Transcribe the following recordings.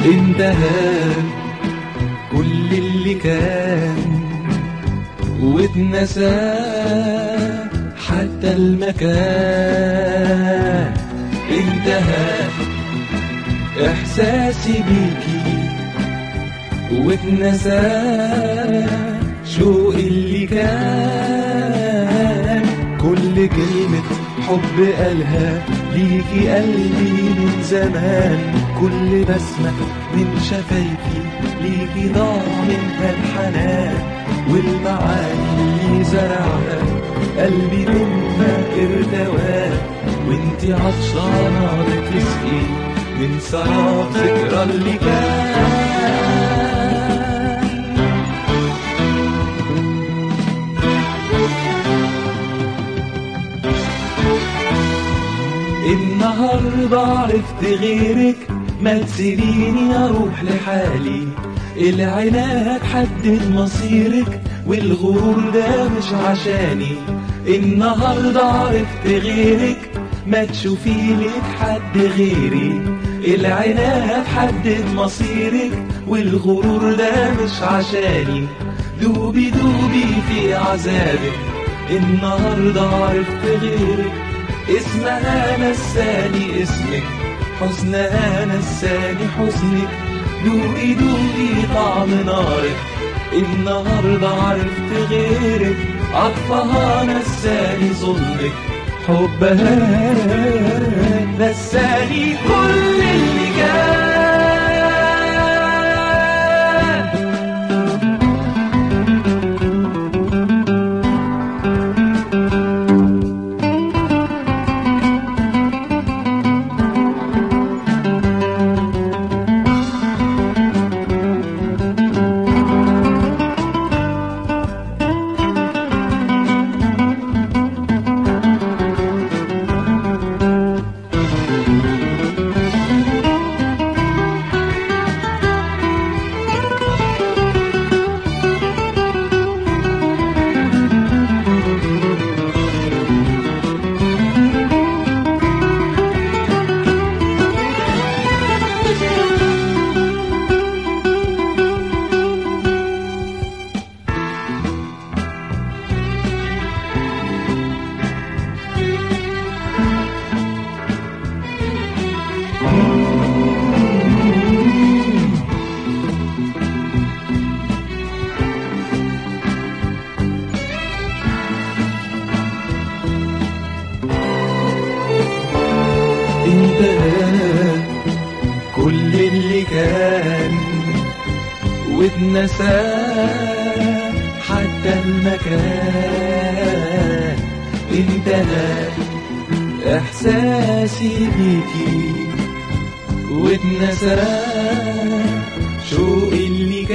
انتهى كل اللي كان واتنسى حتى المكان انتهى احساسي بيكي واتنسى شوقي اللي كان كل كلمة حب قالها ليكي قلبي من زمان كل بسمة من شفايفي ليكي ضاع منها الحنان والمعاني اللي زرعها قلبي منها ارتوى وانتي عطشانة بتسقي من سراب ذكرى اللي كان النهاردة عرفت غيرك ما تسيبيني اروح لحالي العناد حدد مصيرك والغرور ده مش عشاني النهاردة عرفت غيرك ما تشوفي لك حد غيري العناد حدد مصيرك والغرور ده مش عشاني دوبي دوبي في عذابك النهاردة عرفت غيرك اسمها نساني اسمك حزنها نساني حزنك دوقي دوقي طعم نارك النهاردة عرفت غيرك عطفها نساني ظلمك حبها نساني كل اللي كان انتهى كل اللي كان واتنسى حتى المكان انتهى احساسي بيكي واتنسى شوقي اللي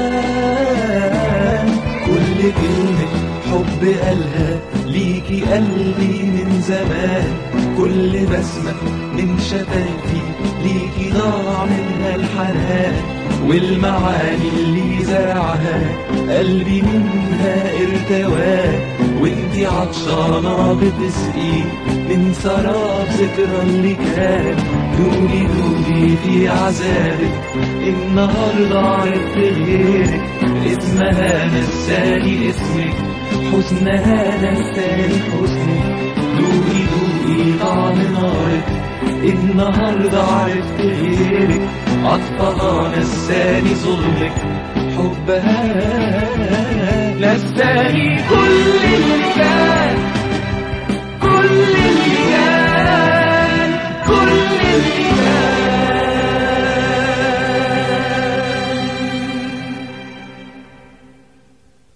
كان كل كلمة حب قالها ليكي قلبي من زمان كل بسمة من شفايفي ليكي ضاع منها الحنان والمعاني اللي زرعها قلبي منها ارتوى وانتي عطشانة بتسقي من سراب ذكرى اللي كان دوبي دوبي في عذابك النهاردة عرفت غيرك اسمها نساني اسمك حزنها نساني حزنك دوقي دوقي طعم نارك النهاردة عرفت غيرك عطفها نساني ظلمك حبها نساني كل اللي كان